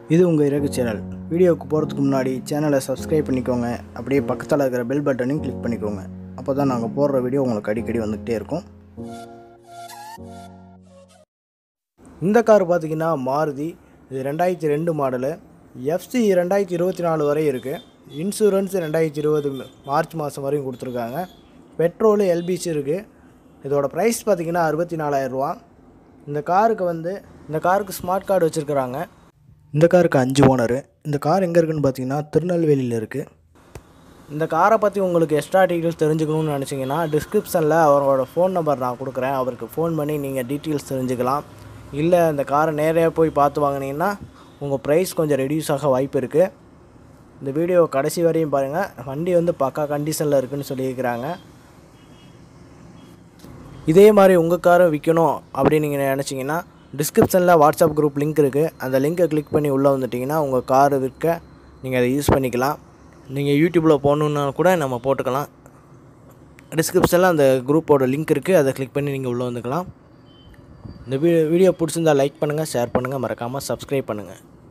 இது உங்கள் இறகு சேனல் வீடியோவுக்கு போகிறதுக்கு முன்னாடி சேனலை சப்ஸ்கிரைப் பண்ணிக்கோங்க அப்படியே பக்கத்தில் இருக்கிற பெல் பட்டனையும் கிளிக் பண்ணிக்கோங்க அப்போ தான் நாங்கள் போடுற வீடியோ உங்களுக்கு அடிக்கடி வந்துக்கிட்டே இருக்கும் இந்த கார் பார்த்தீங்கன்னா மாருதி இது ரெண்டாயிரத்தி ரெண்டு மாடலு எஃப்சி ரெண்டாயிரத்தி இருபத்தி நாலு வரை இருக்குது இன்சூரன்ஸ் ரெண்டாயிரத்தி இருபது மார்ச் மாதம் வரையும் கொடுத்துருக்காங்க பெட்ரோலு எல்பிசி இருக்குது இதோட ப்ரைஸ் பார்த்தீங்கன்னா அறுபத்தி நாலாயிரரூவா இந்த காருக்கு வந்து இந்த காருக்கு ஸ்மார்ட் கார்டு வச்சுருக்குறாங்க இந்த காருக்கு அஞ்சு ஓனரு இந்த கார் எங்கே இருக்குன்னு பார்த்தீங்கன்னா திருநெல்வேலியில் இருக்குது இந்த காரை பற்றி உங்களுக்கு எக்ஸ்ட்ரா டீட்டெயில்ஸ் தெரிஞ்சுக்கணும்னு நினச்சிங்கன்னா டிஸ்கிரிப்ஷனில் அவரோட ஃபோன் நம்பர் நான் கொடுக்குறேன் அவருக்கு ஃபோன் பண்ணி நீங்கள் டீட்டெயில்ஸ் தெரிஞ்சுக்கலாம் இல்லை இந்த காரை நேரே போய் பார்த்து வாங்கினீங்கன்னா உங்கள் ப்ரைஸ் கொஞ்சம் ரெடியூஸ் ஆக வாய்ப்பு இருக்குது இந்த வீடியோ கடைசி வரையும் பாருங்கள் வண்டி வந்து பக்கா கண்டிஷனில் இருக்குன்னு சொல்லியிருக்கிறாங்க இதே மாதிரி உங்கள் காரை விற்கணும் அப்படின்னு நீங்கள் நினச்சிங்கன்னா டிஸ்கிரிப்ஷனில் வாட்ஸ்அப் குரூப் லிங்க் இருக்குது அந்த லிங்கை கிளிக் பண்ணி உள்ளே வந்துட்டிங்கன்னா உங்கள் காரை விற்க நீங்கள் அதை யூஸ் பண்ணிக்கலாம் நீங்கள் யூடியூப்பில் போகணுன்னா கூட நம்ம போட்டுக்கலாம் டிஸ்கிரிப்ஷனில் அந்த குரூப்போட லிங்க் இருக்குது அதை கிளிக் பண்ணி நீங்கள் உள்ளே வந்துக்கலாம் இந்த வீ வீடியோ பிடிச்சிருந்தா லைக் பண்ணுங்கள் ஷேர் பண்ணுங்கள் மறக்காமல் சப்ஸ்கிரைப் பண்ணுங்கள்